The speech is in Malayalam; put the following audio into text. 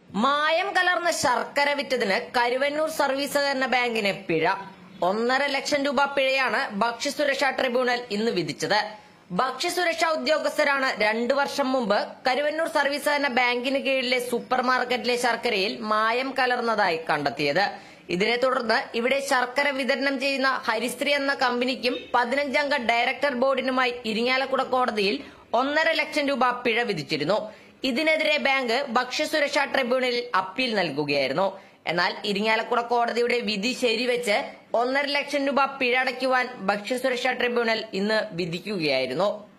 മായം കലർന്ന ശർക്കര വിറ്റതിന് കരുവന്നൂർ സർവീസ് സഹകരണ ബാങ്കിന് പിഴ ഒന്നര ലക്ഷം രൂപ പിഴയാണ് ഭക്ഷ്യസുരക്ഷാ ട്രിബ്യൂണൽ ഇന്ന് വിധിച്ചത് ഭക്ഷ്യസുരക്ഷാ ഉദ്യോഗസ്ഥരാണ് രണ്ടു വർഷം മുമ്പ് കരുവന്നൂർ സർവീസ് സഹകരണ ബാങ്കിന് കീഴിലെ സൂപ്പർ മാർക്കറ്റിലെ ശർക്കരയിൽ മായം കലർന്നതായി കണ്ടെത്തിയത് ഇതിനെ തുടർന്ന് ഇവിടെ ശർക്കര വിതരണം ചെയ്യുന്ന ഹരിശ്രീ എന്ന കമ്പനിക്കും പതിനഞ്ചംഗ ഡയറക്ടർ ബോർഡിനുമായി ഇരിങ്ങാലക്കുട കോടതിയിൽ ഒന്നര ലക്ഷം രൂപ പിഴ വിധിച്ചിരുന്നു ഇതിനെതിരെ ബാങ്ക് ഭക്ഷ്യസുരക്ഷാ ട്രിബ്യൂണലിൽ അപ്പീൽ നൽകുകയായിരുന്നു എന്നാൽ ഇരിങ്ങാലക്കുട കോടതിയുടെ വിധി ശരിവെച്ച് ഒന്നര ലക്ഷം രൂപ പിഴ അടയ്ക്കുവാൻ ഭക്ഷ്യസുരക്ഷാ ട്രിബ്യൂണൽ ഇന്ന് വിധിക്കുകയായിരുന്നു